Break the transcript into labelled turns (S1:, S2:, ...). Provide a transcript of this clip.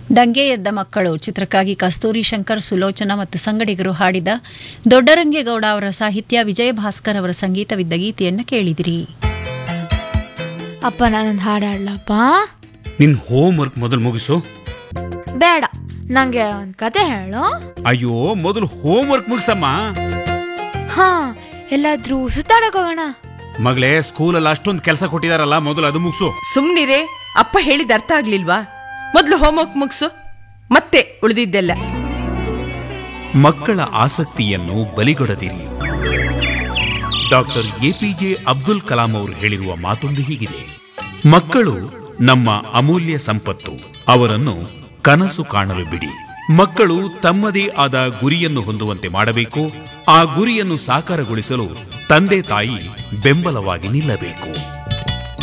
S1: ದಂಗೆ ಎದ್ದ ಮಕ್ಕಳು ಚಿತ್ರಕ್ಕಾಗಿ ಕಸ್ತೂರಿ ಶಂಕರ್ ಸುಲೋಚನಾ ಮತ್ತು ಸಂಗಡಿಗರು ಹಾಡಿದ ದೊಡ್ಡರಂಗೇಗೌಡ ಅವರ ಸಾಹಿತ್ಯ ವಿಜಯ ಭಾಸ್ಕರ್ ಅವರ ಸಂಗೀತವಿದ್ದ ಗೀತೆಯನ್ನು ಕೇಳಿದಿರಿ
S2: ಅಪ್ಪ ನಾನೊಂದು ಹಾಡು ಹಾಡ್ಲಪ್ಪ
S3: ನಿನ್ ಹೋಮ್ ವರ್ಕ್ ಮೊದಲು ಮುಗಿಸು
S2: ಬೇಡ ನಂಗೆ ಒಂದು ಕತೆ ಹೇಳು
S3: ಅಯ್ಯೋ ಮೊದಲು ಹೋಮ್ ವರ್ಕ್ ಮುಗಿಸಮ್ಮ
S2: ಹಾ ಎಲ್ಲಾದ್ರೂ ಸುತ್ತಾಡಕ್ ಹೋಗೋಣ
S3: ಮಗಳೇ ಸ್ಕೂಲಲ್ಲಿ ಅಷ್ಟೊಂದು ಕೆಲಸ ಕೊಟ್ಟಿದಾರಲ್ಲ ಮೊದಲು ಅದು ಮುಗಿಸು
S4: ಸುಮ್ನಿರೇ ಅಪ್ಪ ಹೇಳಿದ ಅರ್ಥ ಆಗ್ಲಿಲ್ವಾ ಮೊದ್ಲು ಹೋಮ್ವರ್ಕ್ ಮುಗಿಸು ಮತ್ತೆ ಉಳಿದಿದ್ದೆಲ್ಲ
S3: ಮಕ್ಕಳ ಆಸಕ್ತಿಯನ್ನು ಬಲಿಗೊಡದಿರಿ ಡಾಕ್ಟರ್ ಎಪಿಜೆ ಅಬ್ದುಲ್ ಕಲಾಂ ಅವರು ಹೇಳಿರುವ ಮಾತೊಂದು ಹೀಗಿದೆ ಮಕ್ಕಳು ನಮ್ಮ ಅಮೂಲ್ಯ ಸಂಪತ್ತು ಅವರನ್ನು ಕನಸು ಕಾಣಲು ಬಿಡಿ ಮಕ್ಕಳು ತಮ್ಮದೇ ಆದ ಗುರಿಯನ್ನು ಹೊಂದುವಂತೆ ಮಾಡಬೇಕು ಆ ಗುರಿಯನ್ನು ಸಾಕಾರಗೊಳಿಸಲು ತಂದೆ ತಾಯಿ ಬೆಂಬಲವಾಗಿ ನಿಲ್ಲಬೇಕು